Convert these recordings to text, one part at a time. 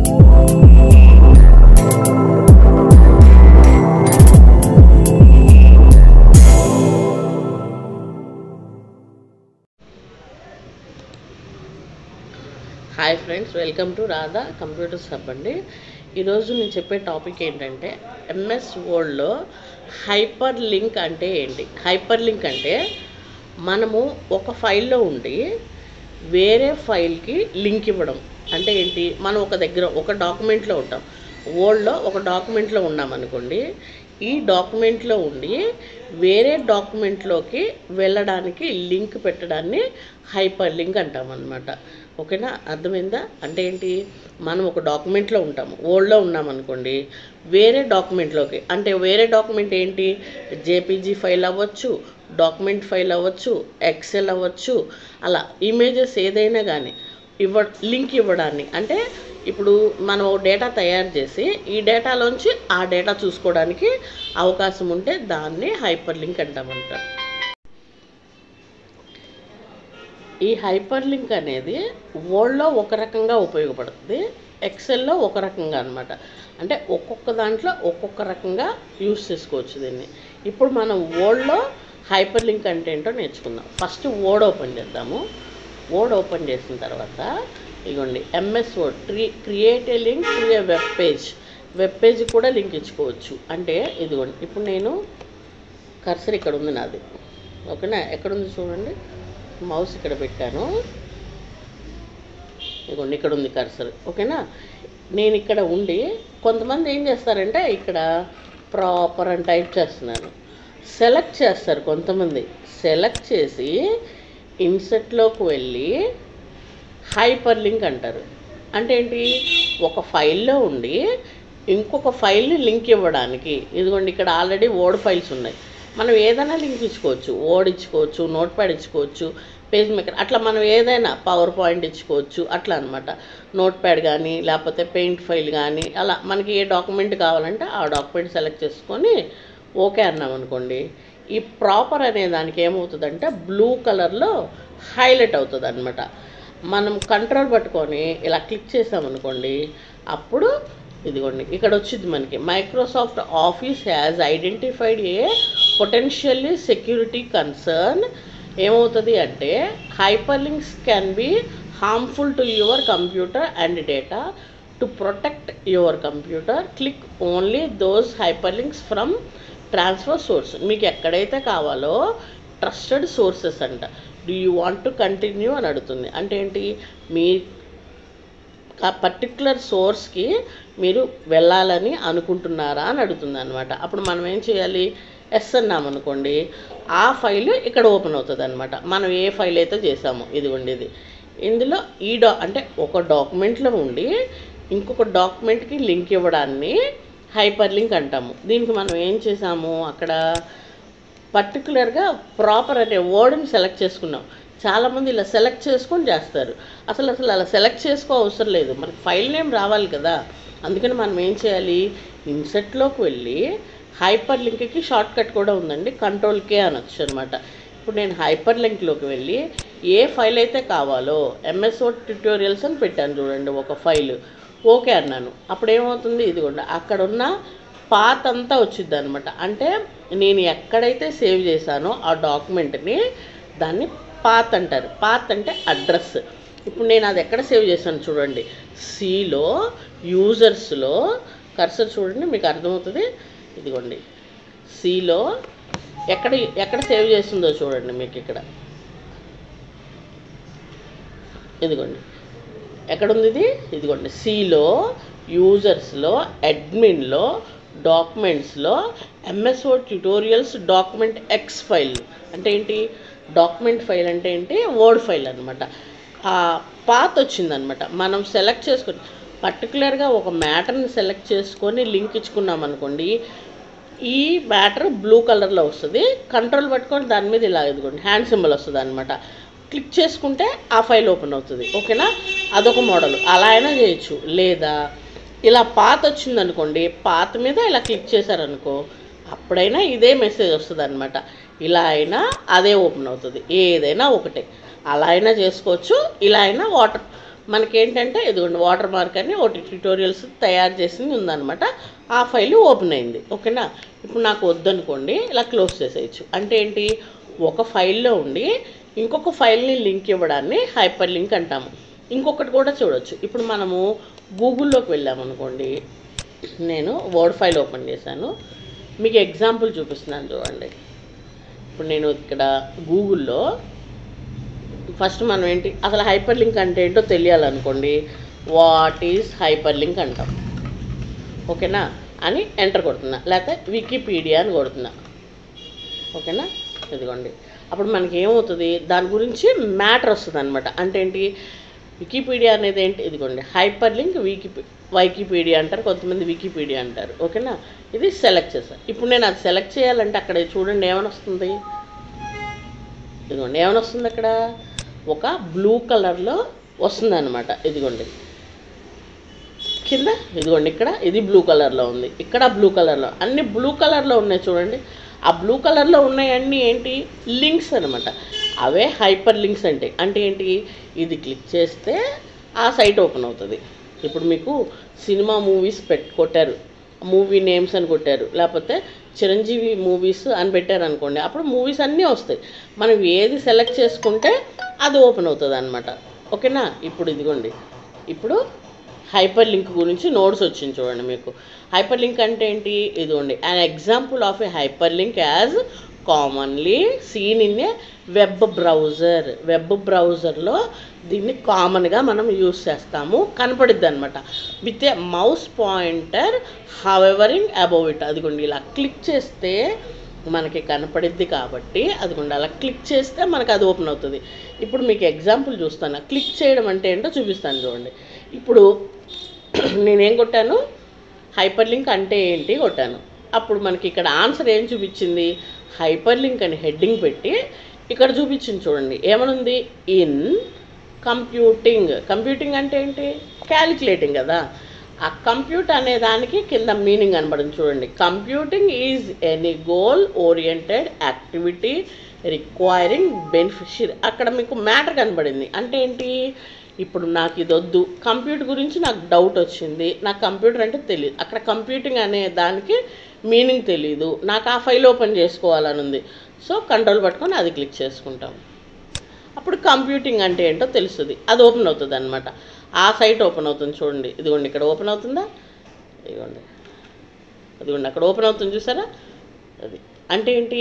hi friends welcome to Radha computers hub అండి ఈరోజు నేను చెప్పే టాపిక్ ఏంటంటే ఎంఎస్ వర్డ్లో హైపర్ లింక్ అంటే ఏంటి హైపర్ లింక్ అంటే మనము ఒక ఫైల్లో ఉండి వేరే ఫైల్కి లింక్ ఇవ్వడం అంటే ఏంటి మనం ఒక దగ్గర ఒక డాక్యుమెంట్లో ఉంటాం వర్డ్లో ఒక డాక్యుమెంట్లో ఉన్నామనుకోండి ఈ డాక్యుమెంట్లో ఉండి వేరే డాక్యుమెంట్లోకి వెళ్ళడానికి లింక్ పెట్టడాన్ని హైపర్ లింక్ అంటాం అనమాట ఓకేనా అర్థమైందా అంటే ఏంటి మనం ఒక డాక్యుమెంట్లో ఉంటాము ఓల్డ్లో ఉన్నామనుకోండి వేరే డాక్యుమెంట్లోకి అంటే వేరే డాక్యుమెంట్ ఏంటి జేపీజీ ఫైల్ అవ్వచ్చు డాక్యుమెంట్ ఫైల్ అవ్వచ్చు ఎక్సెల్ అవ్వచ్చు అలా ఇమేజెస్ ఏదైనా కానీ ఇవ్వ లింక్ ఇవ్వడాన్ని అంటే ఇప్పుడు మనం డేటా తయారు చేసి ఈ డేటాలోంచి ఆ డేటా చూసుకోవడానికి అవకాశం ఉంటే దాన్ని హైపర్ లింక్ అంటామంట ఈ హైపర్ లింక్ అనేది వర్డ్లో ఒక రకంగా ఉపయోగపడుతుంది ఎక్సెల్లో ఒక రకంగా అనమాట అంటే ఒక్కొక్క దాంట్లో ఒక్కొక్క రకంగా యూస్ చేసుకోవచ్చు దీన్ని ఇప్పుడు మనం వర్డ్లో హైపర్ లింక్ అంటే ఏంటో నేర్చుకుందాం ఫస్ట్ వర్డ్ ఓపెన్ చేద్దాము వర్డ్ ఓపెన్ చేసిన తర్వాత ఇగోండి ఎంఎస్ వర్డ్ క్రి create a link to a web page web page కూడా లింక్ ఇచ్చుకోవచ్చు అంటే ఇదిగోండి ఇప్పుడు నేను కర్సర్ ఇక్కడ ఉంది నాది ఓకేనా ఎక్కడుంది చూడండి మౌస్ ఇక్కడ పెట్టాను ఇదిగోండి ఇక్కడ ఉంది కర్సర్ ఓకేనా నేను ఇక్కడ ఉండి కొంతమంది ఏం చేస్తారంటే ఇక్కడ ప్రాపర్ అని టైప్ చేస్తున్నాను సెలెక్ట్ చేస్తారు కొంతమంది సెలెక్ట్ చేసి ఇన్సెట్లోకి వెళ్ళి హైపర్ లింక్ అంటారు అంటే ఏంటి ఒక ఫైల్లో ఉండి ఇంకొక ఫైల్ని లింక్ ఇవ్వడానికి ఇదిగోండి ఇక్కడ ఆల్రెడీ వర్డ్ ఫైల్స్ ఉన్నాయి మనం ఏదైనా లింక్ ఇచ్చుకోవచ్చు వర్డ్ ఇచ్చుకోవచ్చు నోట్ ప్యాడ్ ఇచ్చుకోవచ్చు పేజ్ మేకర్ అట్లా మనం ఏదైనా పవర్ పాయింట్ ఇచ్చుకోవచ్చు అట్లా అనమాట నోట్ ప్యాడ్ కానీ లేకపోతే పెయింట్ ఫైల్ కానీ అలా మనకి ఏ డాక్యుమెంట్ కావాలంటే ఆ డాక్యుమెంట్ సెలెక్ట్ చేసుకొని ఓకే అన్నాం అనుకోండి ఈ ప్రాపర్ అనే దానికి ఏమవుతుందంటే బ్లూ కలర్లో హైలైట్ అవుతుంది అనమాట మనం కంట్రోల్ పట్టుకొని ఇలా క్లిక్ చేసామనుకోండి అప్పుడు ఇదిగోండి ఇక్కడ వచ్చింది మనకి Microsoft office has identified a potentially security concern ఏమవుతుంది అంటే hyperlinks can be harmful to your computer and data to protect your computer click only those hyperlinks from transfer source మీకు ఎక్కడైతే కావాలో ట్రస్టెడ్ సోర్సెస్ అంట do you want to continue అని అడుగుతుంది అంటే ఏంటి మీ ఆ పర్టికులర్ సోర్స్కి మీరు వెళ్ళాలని అనుకుంటున్నారా అని అడుగుతుంది అనమాట అప్పుడు మనం ఏం చేయాలి ఎస్ అన్నామనుకోండి ఆ ఫైల్ ఇక్కడ ఓపెన్ అవుతుంది అనమాట మనం ఏ ఫైల్ అయితే చేసామో ఇదిగోండి ఇది ఇందులో ఈ డా అంటే ఒక డాక్యుమెంట్లో ఉండి ఇంకొక డాక్యుమెంట్కి లింక్ ఇవ్వడాన్ని హైపర్ లింక్ అంటాము దీనికి మనం ఏం చేసాము అక్కడ పర్టికులర్గా ప్రాపర్ అనే వర్డ్ని సెలెక్ట్ చేసుకున్నాం చాలామంది ఇలా సెలెక్ట్ చేసుకొని చేస్తారు అసలు అసలు అలా సెలెక్ట్ చేసుకో అవసరం లేదు మనకి ఫైల్ నేమ్ రావాలి కదా అందుకని మనం ఏం చేయాలి ఇన్సెట్లోకి వెళ్ళి హైపర్ లింక్కి షార్ట్ కట్ కూడా ఉందండి కంట్రోల్ కే అనొచ్చు అనమాట ఇప్పుడు నేను హైపర్ లింక్లోకి వెళ్ళి ఏ ఫైల్ అయితే కావాలో ఎంఎస్ఓ ట్యూటోరియల్స్ అని పెట్టాను చూడండి ఒక ఫైల్ ఓకే అన్నాను అప్పుడు ఏమవుతుంది ఇదిగోండి అక్కడ ఉన్న పాత్ అంతా వచ్చింది అనమాట అంటే నేను ఎక్కడైతే సేవ్ చేశానో ఆ డాక్యుమెంట్ని దాన్ని పాత్ అంటారు పాత్ అంటే అడ్రస్ ఇప్పుడు నేను అది ఎక్కడ సేవ్ చేశాను చూడండి సిలో యూజర్స్లో కర్సర్ చూడండి మీకు అర్థమవుతుంది ఇదిగోండి సిలో ఎక్కడ ఎక్కడ సేవ్ చేస్తుందో చూడండి మీకు ఇక్కడ ఇదిగోండి ఎక్కడుంది ఇది ఇదిగోండి సిలో యూజర్స్లో అడ్మిన్లో డాక్యుమెంట్స్లో MSO tutorials document X file అంటే ఏంటి డాక్యుమెంట్ ఫైల్ అంటే ఏంటి వర్డ్ ఫైల్ అనమాట ఆ పాత్ వచ్చిందనమాట మనం సెలెక్ట్ చేసుకుని పర్టికులర్గా ఒక మ్యాటర్ని సెలెక్ట్ చేసుకొని లింక్ ఇచ్చుకున్నాం అనుకోండి ఈ మ్యాటర్ బ్లూ కలర్లో వస్తుంది కంట్రోల్ పట్టుకొని దాని మీద ఇలా ఇదిగోండి హ్యాండ్ సింబల్ వస్తుంది అనమాట క్లిక్ చేసుకుంటే ఆ ఫైల్ ఓపెన్ అవుతుంది ఓకేనా అదొక మోడల్ అలా అయినా చేయొచ్చు లేదా ఇలా పాత వచ్చింది అనుకోండి పాత మీద ఇలా క్లిక్ చేశారనుకో అప్పుడైనా ఇదే మెసేజ్ వస్తుంది అనమాట ఇలా అయినా అదే ఓపెన్ అవుతుంది ఏదైనా ఒకటే అలా అయినా చేసుకోవచ్చు ఇలా అయినా వాటర్ మనకేంటంటే ఇదిగోండి వాటర్ మార్క్ అని ఒకటి ట్యూటోరియల్స్ తయారు చేసింది ఉందన్నమాట ఆ ఫైల్ ఓపెన్ అయింది ఓకేనా ఇప్పుడు నాకు వద్దనుకోండి ఇలా క్లోజ్ చేసేయచ్చు అంటే ఏంటి ఒక ఫైల్లో ఉండి ఇంకొక ఫైల్ని లింక్ ఇవ్వడాన్ని హైపర్ లింక్ అంటాము ఇంకొకటి కూడా చూడొచ్చు ఇప్పుడు మనము గూగుల్లోకి వెళ్ళామనుకోండి నేను వర్డ్ ఫైల్ ఓపెన్ చేశాను మీకు ఎగ్జాంపుల్ చూపిస్తున్నాను చూడండి ఇప్పుడు నేను ఇక్కడ గూగుల్లో ఫస్ట్ మనం ఏంటి అసలు హైపర్ లింక్ అంటే ఏంటో తెలియాలనుకోండి వాట్ ఈజ్ హైపర్ లింక్ అంటాం ఓకేనా అని ఎంటర్ కొడుతున్నా లేకపోతే వికీపీడియా అని కొడుతున్నా ఓకేనా ఇదిగోండి అప్పుడు మనకి ఏమవుతుంది దాని గురించి మ్యాటర్ వస్తుంది అనమాట అంటే ఏంటి వికీపీడియా అనేది ఏంటి ఇదిగోండి హైపర్ లింక్ వికీపీ వైకీపీడియా అంటారు కొంతమంది వికీపీడియా అంటారు ఓకేనా ఇది సెలెక్ట్ చేస్తాను ఇప్పుడు నేను అది సెలెక్ట్ చేయాలంటే అక్కడ చూడండి ఏమని వస్తుంది ఇదిగోండి ఏమని వస్తుంది అక్కడ ఒక బ్లూ కలర్లో వస్తుంది అనమాట ఇదిగోండి కింద ఇదిగోండి ఇక్కడ ఇది బ్లూ కలర్లో ఉంది ఇక్కడ బ్లూ కలర్లో అన్ని బ్లూ కలర్లో ఉన్నాయి చూడండి ఆ బ్లూ కలర్లో ఉన్నాయన్నీ ఏంటి లింక్స్ అనమాట అవే హైపర్ లింక్స్ అంటే అంటే ఏంటి ఇది క్లిక్ చేస్తే ఆ సైట్ ఓపెన్ అవుతుంది ఇప్పుడు మీకు సినిమా మూవీస్ పెట్ కొట్టారు మూవీ నేమ్స్ అని కొట్టారు లేకపోతే చిరంజీవి మూవీస్ అని పెట్టారు అనుకోండి అప్పుడు మూవీస్ అన్నీ వస్తాయి మనం ఏది సెలెక్ట్ చేసుకుంటే అది ఓపెన్ అవుతుంది అనమాట ఓకేనా ఇప్పుడు ఇదిగోండి ఇప్పుడు హైపర్ లింక్ గురించి నోట్స్ వచ్చింది చూడండి మీకు హైపర్ లింక్ అంటే ఏంటి ఇదిగోండి an example of a hyperlink as commonly seen in a web browser web బ్రౌజర్లో దీన్ని కామన్గా మనం యూస్ చేస్తాము కనపడిద్ది అనమాట with a mouse pointer hovering above it అదిగోండి ఇలా క్లిక్ చేస్తే మనకి కనపడిద్ది కాబట్టి అదిగోండి అలా క్లిక్ చేస్తే మనకి అది ఓపెన్ అవుతుంది ఇప్పుడు మీకు ఎగ్జాంపుల్ చూస్తాను క్లిక్ చేయడం అంటే ఏంటో చూపిస్తాను చూడండి ఇప్పుడు నేనేం కొట్టాను హైపర్ లింక్ అంటే ఏంటి కొట్టాను అప్పుడు మనకి ఇక్కడ ఆన్సర్ ఏం చూపించింది హైపర్ లింక్ అని హెడ్డింగ్ పెట్టి ఇక్కడ చూపించింది చూడండి ఏమనుంది ఇన్ కంప్యూటింగ్ కంప్యూటింగ్ అంటే ఏంటి క్యాలిక్యులేటింగ్ కదా ఆ కంప్యూట్ అనే దానికి కింద మీనింగ్ కనబడింది చూడండి computing is any goal oriented activity requiring beneficiary అక్కడ మీకు మ్యాటర్ కనబడింది అంటే ఏంటి ఇప్పుడు నాకు ఇది వద్దు కంప్యూటర్ గురించి నాకు డౌట్ వచ్చింది నాకు కంప్యూటర్ అంటే తెలియదు అక్కడ కంప్యూటింగ్ అనే దానికి మీనింగ్ తెలియదు నాకు ఆ ఫైల్ ఓపెన్ చేసుకోవాలని ఉంది సో కంట్రోల్ పట్టుకొని అది క్లిక్ చేసుకుంటాం అప్పుడు కంప్యూటింగ్ అంటే ఏంటో తెలుస్తుంది అది ఓపెన్ అవుతుంది అనమాట ఆ సైట్ ఓపెన్ అవుతుంది చూడండి ఇదిగోండి ఇక్కడ ఓపెన్ అవుతుందా ఇదిగోండి అదిగోండి అక్కడ ఓపెన్ అవుతుంది చూసారా అది అంటే ఏంటి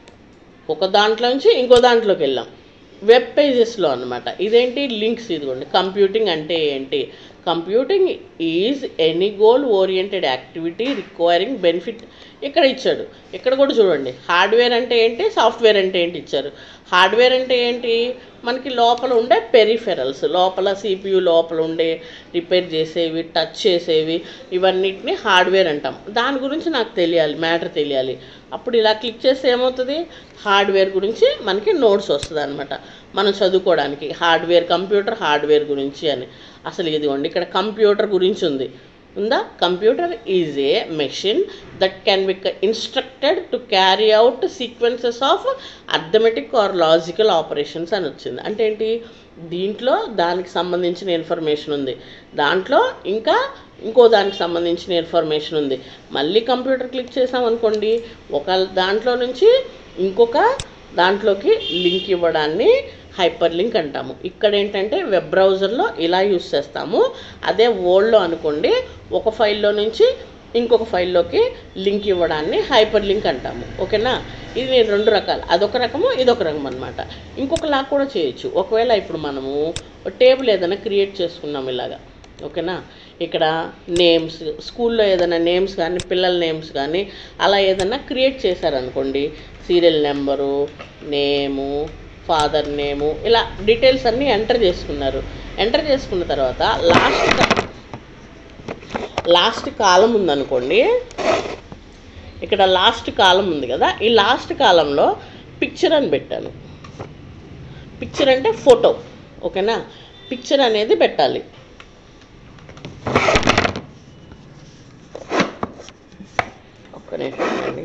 ఒక దాంట్లో నుంచి ఇంకో దాంట్లోకి వెళ్ళాం వెబ్ పేజెస్లో అనమాట ఇదేంటి లింక్స్ ఇదిగోండి కంప్యూటింగ్ అంటే ఏంటి computing is any goal oriented activity requiring benefit ఇక్కడ ఇచ్చాడు ఇక్కడ కూడా చూడండి హార్డ్వేర్ అంటే ఏంటి సాఫ్ట్వేర్ అంటే ఏంటి ఇచ్చారు హార్డ్వేర్ అంటే ఏంటి మనకి లోపల ఉండే పెరిఫెరల్స్ లోపల సిపియు లోపల ఉండే రిపేర్ చేసేవి టచ్ చేసేవి ఇవన్నిటిని హార్డ్వేర్ అంటాం దాని గురించి నాకు తెలియాలి మ్యాటర్ తెలియాలి అప్పుడు ఇలా క్లిక్ చేస్తే ఏమవుతుంది హార్డ్వేర్ గురించి మనకి నోట్స్ వస్తుంది అనమాట మనం చదువుకోవడానికి హార్డ్వేర్ కంప్యూటర్ హార్డ్వేర్ గురించి అని అసలు ఇదిగోండి ఇక్కడ కంప్యూటర్ గురించి ఉంది ఉందా computer is a machine that can be instructed to carry out sequences of arithmetic or logical operations అని వచ్చింది అంటే ఏంటి దీంట్లో దానికి సంబంధించిన ఇన్ఫర్మేషన్ ఉంది దాంట్లో ఇంకా ఇంకో దానికి సంబంధించిన ఇన్ఫర్మేషన్ ఉంది మళ్ళీ కంప్యూటర్ క్లిక్ చేసామనుకోండి ఒక దాంట్లో నుంచి ఇంకొక దాంట్లోకి లింక్ ఇవ్వడాన్ని హైపర్ లింక్ అంటాము ఇక్కడ ఏంటంటే వెబ్ బ్రౌజర్లో ఇలా యూస్ చేస్తాము అదే వర్డ్లో అనుకోండి ఒక ఫైల్లో నుంచి ఇంకొక ఫైల్లోకి లింక్ ఇవ్వడాన్ని హైపర్ లింక్ అంటాము ఓకేనా ఇది నేను రెండు రకాలు అదొక రకము ఇదొక రకం అనమాట ఇంకొకలా కూడా చేయొచ్చు ఒకవేళ ఇప్పుడు మనము టేబుల్ ఏదైనా క్రియేట్ చేసుకున్నాం ఇలాగా ఓకేనా ఇక్కడ నేమ్స్ స్కూల్లో ఏదైనా నేమ్స్ కానీ పిల్లల నేమ్స్ కానీ అలా ఏదైనా క్రియేట్ చేశారనుకోండి serial number name father name ఇలా డీటెయిల్స్ అన్నీ ఎంటర్ చేసుకున్నారు ఎంటర్ చేసుకున్న తర్వాత లాస్ట్ లాస్ట్ కాలం ఉందనుకోండి ఇక్కడ లాస్ట్ కాలం ఉంది కదా ఈ లాస్ట్ కాలంలో పిక్చర్ అని పెట్టాను పిక్చర్ అంటే ఫోటో ఓకేనా పిక్చర్ అనేది పెట్టాలి ఒక్క నిమిషం అండి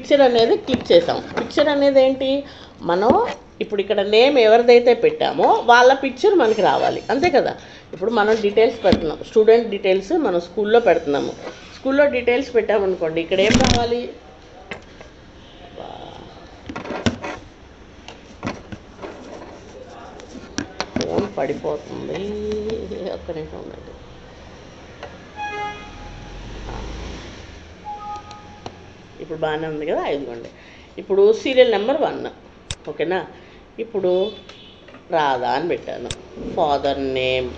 పిక్చర్ అనేది క్లిక్ చేసాం పిక్చర్ అనేది ఏంటి మనం ఇప్పుడు ఇక్కడ నేమ్ ఎవరిదైతే పెట్టామో వాళ్ళ పిక్చర్ మనకి రావాలి అంతే కదా ఇప్పుడు మనం డీటెయిల్స్ పెడుతున్నాం స్టూడెంట్ డీటెయిల్స్ మనం స్కూల్లో పెడుతున్నాము స్కూల్లో డీటెయిల్స్ పెట్టామనుకోండి ఇక్కడ ఏం రావాలి ఫోన్ పడిపోతుంది ఒక్క నిమిషం ఉండండి ఇప్పుడు బాగానే ఉంది కదా ఇదిగోండి ఇప్పుడు సీరియల్ నెంబర్ వన్ ఓకేనా ఇప్పుడు రాధా అని పెట్టాను ఫాదర్ నేమ్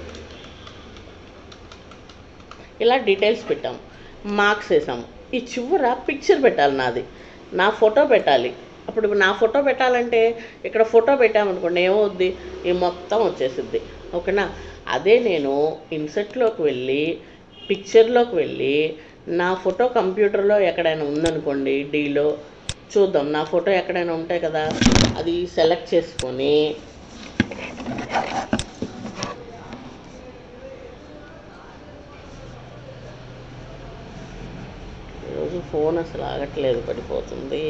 ఇలా డీటెయిల్స్ పెట్టాము మార్క్స్ వేసాము ఈ చివర పిక్చర్ పెట్టాలి నాది నా ఫోటో పెట్టాలి అప్పుడు నా ఫోటో పెట్టాలంటే ఇక్కడ ఫోటో పెట్టామనుకోండి ఏమవుద్ది ఈ మొత్తం వచ్చేసిద్ది ఓకేనా అదే నేను ఇన్సెట్లోకి వెళ్ళి పిక్చర్లోకి వెళ్ళి నా ఫోటో కంప్యూటర్లో ఎక్కడైనా ఉందనుకోండి డీలో చూద్దాం నా ఫోటో ఎక్కడైనా ఉంటాయి కదా అది సెలెక్ట్ చేసుకొని ఈరోజు ఫోన్ అసలు ఆగట్లేదు పడిపోతుంది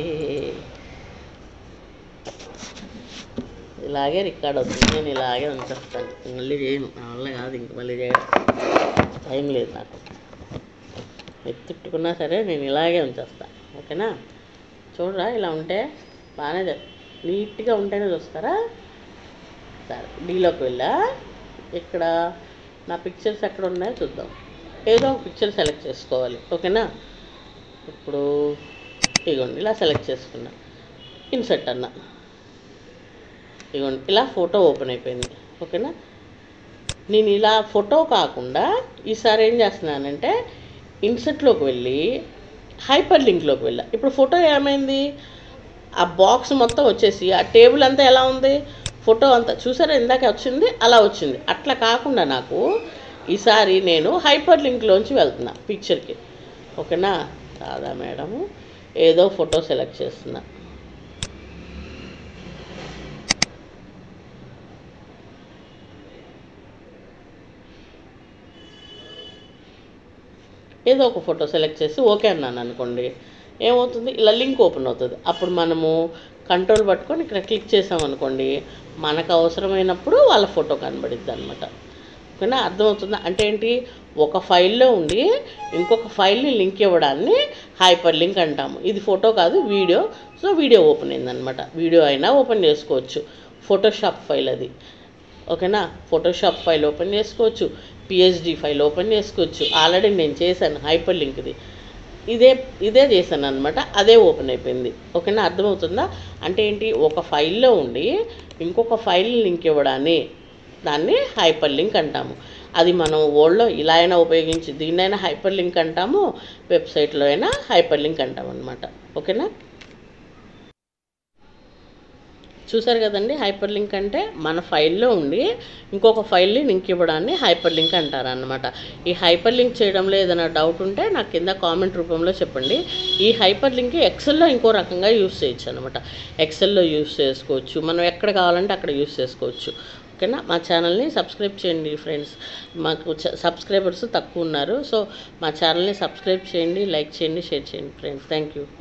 ఇలాగే రికార్డ్ అవుతుంది నేను ఇలాగే ఉంచేస్తాను మళ్ళీ చేయను నా వల్ల కాదు ఇంక మళ్ళీ చేయడం టైం లేదు నాకు ఎత్తుట్టుకున్నా సరే నేను ఇలాగే ఉంచేస్తాను ఓకేనా చూడరా ఇలా ఉంటే బాగానే జ- నీట్గా ఉంటేనే చూస్తారా సరే డీలోకి వెళ్ళా ఇక్కడ నా పిక్చర్స్ ఎక్కడ ఉన్నాయో చూద్దాం ఏదో ఒక పిక్చర్ సెలెక్ట్ చేసుకోవాలి ఓకేనా ఇప్పుడు ఇగోండి ఇలా సెలెక్ట్ చేసుకున్నా ఇన్సర్ట్ అన్న ఇగోండి ఇలా ఫోటో ఓపెన్ అయిపోయింది ఓకేనా నేను ఇలా ఫోటో కాకుండా ఈసారి ఏం చేస్తున్నానంటే ఇన్సర్ట్లోకి వెళ్ళి హైపర్ లింక్లోకి వెళ్ళా ఇప్పుడు ఫోటో ఏమైంది ఆ బాక్స్ మొత్తం వచ్చేసి ఆ టేబుల్ అంతా ఎలా ఉంది ఫోటో అంతా చూసారా ఇందాక వచ్చింది అలా వచ్చింది అట్లా కాకుండా నాకు ఈసారి నేను హైపర్ లింక్లోంచి వెళ్తున్నా పిక్చర్కి ఓకేనా రాదా మేడము ఏదో ఫోటో సెలెక్ట్ చేస్తున్నా ఏదో ఒక ఫోటో సెలెక్ట్ చేసి ఓకే అన్నాను అనుకోండి ఏమవుతుంది ఇలా లింక్ ఓపెన్ అవుతుంది అప్పుడు మనము కంట్రోల్ పట్టుకొని ఇక్కడ క్లిక్ చేసామనుకోండి మనకు అవసరమైనప్పుడు వాళ్ళ ఫోటో కనబడిద్ది అనమాట ఓకేనా అర్థమవుతుందా అంటే ఏంటి ఒక ఫైల్లో ఉండి ఇంకొక ఫైల్ని లింక్ ఇవ్వడాన్ని హైపర్ లింక్ అంటాము ఇది ఫోటో కాదు వీడియో సో వీడియో ఓపెన్ అయిందనమాట వీడియో అయినా ఓపెన్ చేసుకోవచ్చు ఫోటోషాప్ ఫైల్ అది ఓకేనా ఫోటోషాప్ ఫైల్ ఓపెన్ చేసుకోవచ్చు పిహెచ్డి ఫైల్ ఓపెన్ చేసుకోవచ్చు ఆల్రెడీ నేను చేశాను హైపర్ లింక్ది ఇదే ఇదే చేశాను అనమాట అదే ఓపెన్ అయిపోయింది ఓకేనా అర్థమవుతుందా అంటే ఏంటి ఒక ఫైల్లో ఉండి ఇంకొక ఫైల్ లింక్ ఇవ్వడాన్ని దాన్ని హైపర్ లింక్ అంటాము అది మనం ఓల్డ్లో ఇలా అయినా ఉపయోగించి దీన్నైనా హైపర్ లింక్ అంటాము వెబ్సైట్లో అయినా హైపర్ లింక్ అంటాం అనమాట ఓకేనా చూసారు కదండి హైపర్ లింక్ అంటే మన ఫైల్లో ఉండి ఇంకొక ఫైల్ని లింక్ ఇవ్వడాన్ని హైపర్ లింక్ అంటారు అనమాట ఈ హైపర్ లింక్ చేయడంలో ఏదైనా డౌట్ ఉంటే నాకు కింద కామెంట్ రూపంలో చెప్పండి ఈ హైపర్ లింక్ ఎక్సెల్లో ఇంకో రకంగా యూస్ చేయొచ్చు అనమాట ఎక్సెల్లో యూస్ చేసుకోవచ్చు మనం ఎక్కడ కావాలంటే అక్కడ యూస్ చేసుకోవచ్చు ఓకేనా మా ఛానల్ని సబ్స్క్రైబ్ చేయండి ఫ్రెండ్స్ మాకు సబ్స్క్రైబర్స్ తక్కువ ఉన్నారు సో మా ఛానల్ని సబ్స్క్రైబ్ చేయండి లైక్ చేయండి షేర్ చేయండి ఫ్రెండ్స్ థ్యాంక్ యూ